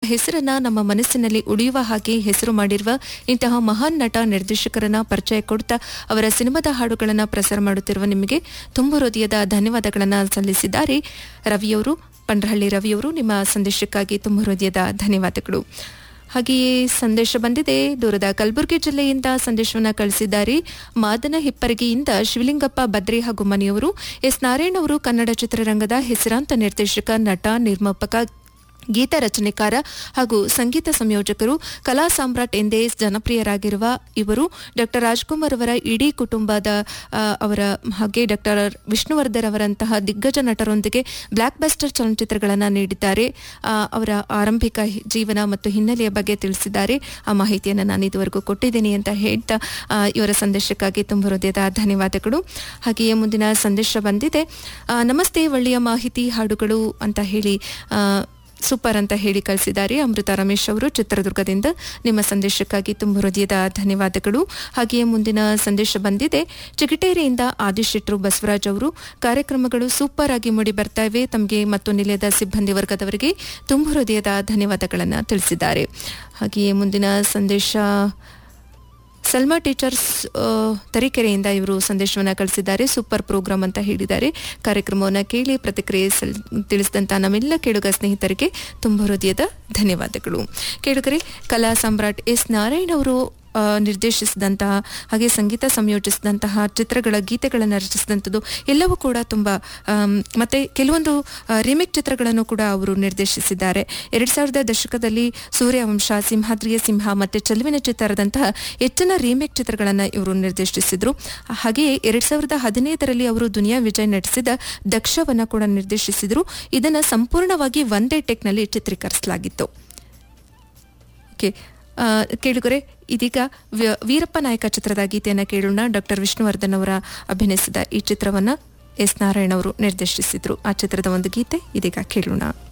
ಹೆಸರನ್ನ ನಮ್ಮ ಮನಸ್ಸಿನಲ್ಲಿ ಉಳಿಯುವ ಹಾಗೆ ಹೆಸರು ಮಾಡಿರುವ ಇಂತಹ ಮಹಾನ್ ನಟ ನಿರ್ದೇಶಕರನ್ನ ಪರಿಚಯ ಕೊಡ್ತಾ ಅವರ ಸಿನಿಮಾದ ಹಾಡುಗಳನ್ನು ಪ್ರಸಾರ ಮಾಡುತ್ತಿರುವ ನಿಮಗೆ ತುಂಬ ಹೃದಯದ ಧನ್ಯವಾದಗಳನ್ನು ಸಲ್ಲಿಸಿದ್ದಾರೆ ರವಿಯವರು ಪಂಡ್ರಹಳ್ಳಿ ರವಿಯವರು ನಿಮ್ಮ ಸಂದೇಶಕ್ಕಾಗಿ ತುಂಬ ಹೃದಯದ ಧನ್ಯವಾದಗಳು ಹಾಗೆಯೇ ಸಂದೇಶ ಬಂದಿದೆ ದೂರದ ಕಲಬುರಗಿ ಜಿಲ್ಲೆಯಿಂದ ಸಂದೇಶವನ್ನ ಕಳಿಸಿದ್ದಾರೆ ಮಾದನ ಹಿಪ್ಪರಗಿಯಿಂದ ಶಿವಲಿಂಗಪ್ಪ ಬದ್ರಿ ಹಾಗೂ ಮನೆಯವರು ಎಸ್ ನಾರಾಯಣ್ ಅವರು ಕನ್ನಡ ಚಿತ್ರರಂಗದ ಹೆಸರಾಂತ ನಿರ್ದೇಶಕ ನಟ ನಿರ್ಮಾಪಕ ಗೀತ ರಚನೆಕಾರ ಹಾಗೂ ಸಂಗೀತ ಸಂಯೋಜಕರು ಕಲಾ ಸಾಮ್ರಾಟ್ ಎಂದೇ ಜನಪ್ರಿಯರಾಗಿರುವ ಇವರು ಡಾಕ್ಟರ್ ರಾಜ್ಕುಮಾರ್ ಅವರ ಇಡೀ ಕುಟುಂಬದ ಆ, ಅವರ ಹಾಗೆ ಡಾಕ್ಟರ್ ವಿಷ್ಣುವರ್ಧನ್ ಅವರಂತಹ ದಿಗ್ಗಜ ನಟರೊಂದಿಗೆ ಬ್ಲಾಕ್ ಬಸ್ಟರ್ ಚಲನಚಿತ್ರಗಳನ್ನು ನೀಡಿದ್ದಾರೆ ಆ, ಅವರ ಆರಂಭಿಕ ಹಿ- ಜೀವನ ಮತ್ತು ಹಿನ್ನೆಲೆಯ ಬಗ್ಗೆ ತಿಳಿಸಿದ್ದಾರೆ ಆ ಮಾಹಿತಿಯನ್ನು ನಾನು ಇದುವರೆಗೂ ಕೊಟ್ಟಿದ್ದೀನಿ ಅಂತ ಹೇಳ್ತಾ ಆ, ಇವರ ಸಂದೇಶಕ್ಕಾಗಿ ತುಂಬ ಹೃದಯದ ಧನ್ಯವಾದಗಳು ಹಾಗೆಯೇ ಮುಂದಿನ ಸಂದೇಶ ಬಂದಿದೆ ಆ, ನಮಸ್ತೆ ಒಳ್ಳೆಯ ಮಾಹಿತಿ ಹಾಡುಗಳು ಅಂತ ಹೇಳಿ ಆ, ಸೂಪರ್ ಅಂತ ಹೇಳಿ ಕಳಿಸಿದ್ದಾರೆ ಅಮೃತ ರಮೇಶ್ ಅವರು ಚಿತ್ರದುರ್ಗದಿಂದ ನಿಮ್ಮ ಸಂದೇಶಕ್ಕಾಗಿ ತುಂಬ ಹೃದಯದ ಧನ್ಯವಾದಗಳು ಹಾಗೆಯೇ ಮುಂದಿನ ಸಂದೇಶ ಬಂದಿದೆ ಚಿಗಟೇರಿಯಿಂದ ಆದಿಶೆಟ್ರು ಬಸವರಾಜ್ ಅವರು ಕಾರ್ಯಕ್ರಮಗಳು ಸೂಪರ್ ಆಗಿ ಮೂಡಿ ಬರ್ತಾ ಇವೆ ತಮಗೆ ಮತ್ತು ನಿಲಯದ ಸಿಬ್ಬಂದಿ ವರ್ಗದವರಿಗೆ ತುಂಬ ಹೃದಯದ ಧನ್ಯವಾದಗಳನ್ನು ತಿಳಿಸಿದ್ದಾರೆ ಹಾಗೆಯೇ ಮುಂದಿನ ಸಂದೇಶ ಸಲ್ಮಾ ಟೀಚರ್ಸ್ ಆ, ತರೀಕೆರೆಯಿಂದ ಇವರು ಸಂದೇಶವನ್ನು ಕಳಿಸಿದ್ದಾರೆ ಸೂಪರ್ ಪ್ರೋಗ್ರಾಮ್ ಅಂತ ಹೇಳಿದ್ದಾರೆ ಕಾರ್ಯಕ್ರಮವನ್ನು ಕೇಳಿ ಪ್ರತಿಕ್ರಿಯೆ ಸಲ್ ತಿಳಿಸಿದಂಥ ನಮ್ಮೆಲ್ಲ ಕೇಳುಗ ಸ್ನೇಹಿತರಿಗೆ ತುಂಬ ಹೃದಯದ ಧನ್ಯವಾದಗಳು ಕೇಳುಗರೆ ಕಲಾ ಸಾಮ್ರಾಟ್ ಎಸ್ ನಾರಾಯಣ್ ಅವರು ಆ, ನಿರ್ದೇಶಿಸಿದಂತಹ ಹಾಗೆ ಸಂಗೀತ ಸಂಯೋಜಿಸಿದಂತಹ ಚಿತ್ರಗಳ ಗೀತೆಗಳನ್ನು ರಚಿಸಿದಂಥದ್ದು ಎಲ್ಲವೂ ಕೂಡ ತುಂಬ ಆಮ್, ಮತ್ತೆ ಕೆಲವೊಂದು ರಿಮೇಕ್ ಚಿತ್ರಗಳನ್ನು ಕೂಡ ಅವರು ನಿರ್ದೇಶಿಸಿದ್ದಾರೆ ಎರಡ್ ಸಾವಿರದ ದಶಕದಲ್ಲಿ ಸೂರ್ಯವಂಶ ಸಿಂಹಾದ್ರಿಯ ಸಿಂಹ ಮತ್ತೆ ಚೆಲುವಿನ ಚಿತ್ರದಂತಹ ಹೆಚ್ಚಿನ ರೀಮೇಕ್ ಚಿತ್ರಗಳನ್ನು ಇವರು ನಿರ್ದೇಶಿಸಿದ್ರು ಹಾಗೆಯೇ ಎರಡ್ ಸಾವಿರದ ಹದಿನೈದರಲ್ಲಿ ಅವರು ದುನಿಯಾ ವಿಜಯ್ ನಟಿಸಿದ ದಕ್ಷವನ್ನ ಕೂಡ ನಿರ್ದೇಶಿಸಿದ್ರು ಇದನ್ನ ಸಂಪೂರ್ಣವಾಗಿ ಒಂದೇ ಟೆಕ್ನಲ್ಲಿ ಚಿತ್ರೀಕರಿಸಲಾಗಿತ್ತು ಓಕೆ ಆ, ಕೇಳುಗರೆ ಇದೀಗ ವ್ಯ- ವೀರಪ್ಪ ನಾಯಕ ಚಿತ್ರದ ಗೀತೆಯನ್ನು ಕೇಳೋಣ ಡಾಕ್ಟರ್ ವಿಷ್ಣುವರ್ಧನ್ ಅವರ ಅಭಿನಯಿಸಿದ ಈ ಚಿತ್ರವನ್ನ ಎಸ್ ನಾರಾಯಣ್ ಅವರು ನಿರ್ದೇಶಿಸಿದ್ರು ಆ ಚಿತ್ರದ ಒಂದು ಗೀತೆ ಇದೀಗ ಕೇಳೋಣ